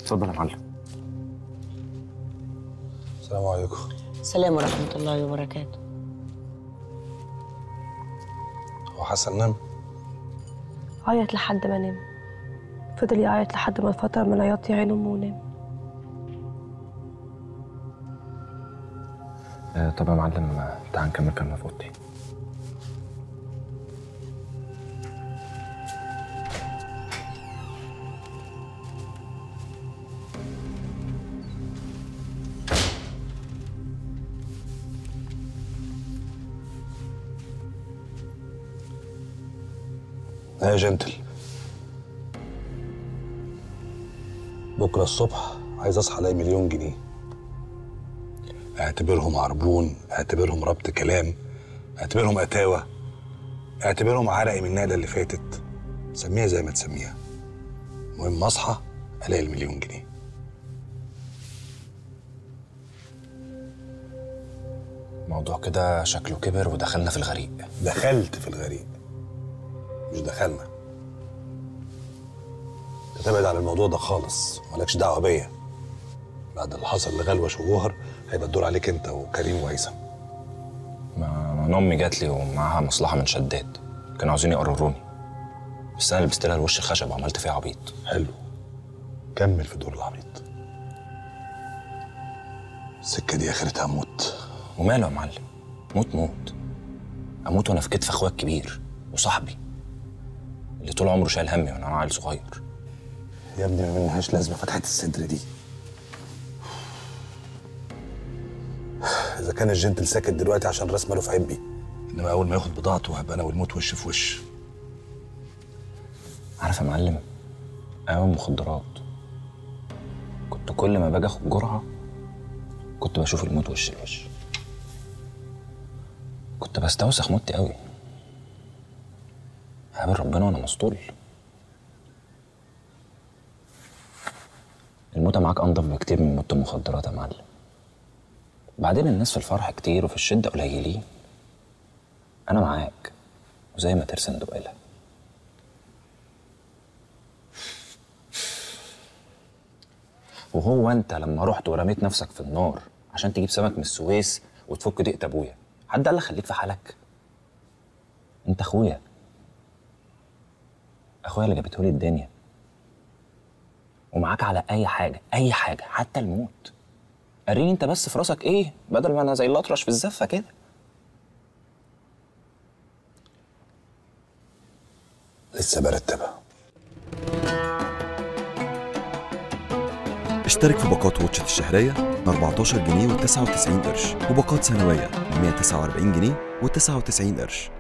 اتفضل يا معلم السلام عليكم السلام ورحمة الله وبركاته هو حسن نام عيط لحد ما نام فضل يعيط لحد ما الفترة من عياط عين أمه ونام آه طب يا معلم آه، تعال نكمل كلامنا في اوضتي لا يا جنتل بكرة الصبح عايز أصحى ألاقي مليون جنيه اعتبرهم عربون اعتبرهم ربط كلام اعتبرهم قتاوة اعتبرهم عرقي من النقلة اللي فاتت سميها زي ما تسميها المهم أصحى ألاقي المليون جنيه الموضوع كده شكله كبر ودخلنا في الغريق دخلت في الغريق مش دخلنا انت تبعد عن الموضوع ده خالص مالكش دعوه بيا بعد اللي حصل لغلوش وجوهر هيبقى الدور عليك انت وكريم وهيثم ما ما أنا امي جات لي ومعاها مصلحه من شداد كانوا عاوزين يقرروني بس انا لبست لها الوش الخشب وعملت فيها عبيط حلو كمل في دور العبيط السكه دي اخرتها موت وماله يا معلم موت موت اموت وانا في كتف اخويا الكبير وصاحبي اللي طول عمره شايل همي وانا عيل صغير يا ابني ما منهاش لازمه فتحه الصدر دي اذا كان الجنتل ساكت دلوقتي عشان راس ماله في عبي انما اول ما ياخد بضاعته هبقى انا والموت وش في وش عارف يا معلم ايام المخدرات كنت كل ما باجي اخد جرعه كنت بشوف الموت وش لوش كنت بستوسخ موتي قوي هقابل ربنا وانا مسطول الموتة معاك انضف بكتير من موت المخدرات يا معلم بعدين الناس في الفرح كتير وفي الشدة قليلين انا معاك وزي ما ترسم دقالها وهو انت لما رحت ورميت نفسك في النار عشان تجيب سمك من السويس وتفك دقة ابويا حد قال لك خليك في حالك انت اخويا اخويا اللي جابته لي الدنيا ومعاك على اي حاجه اي حاجه حتى الموت وريني انت بس في راسك ايه بدل ما انا زي الاطرش في الزفه كده لسه برتبها اشترك في باقات واتشت الشهرية ب 14 جنيه و99 قرش وباقات سنوية ب 149 جنيه و99 قرش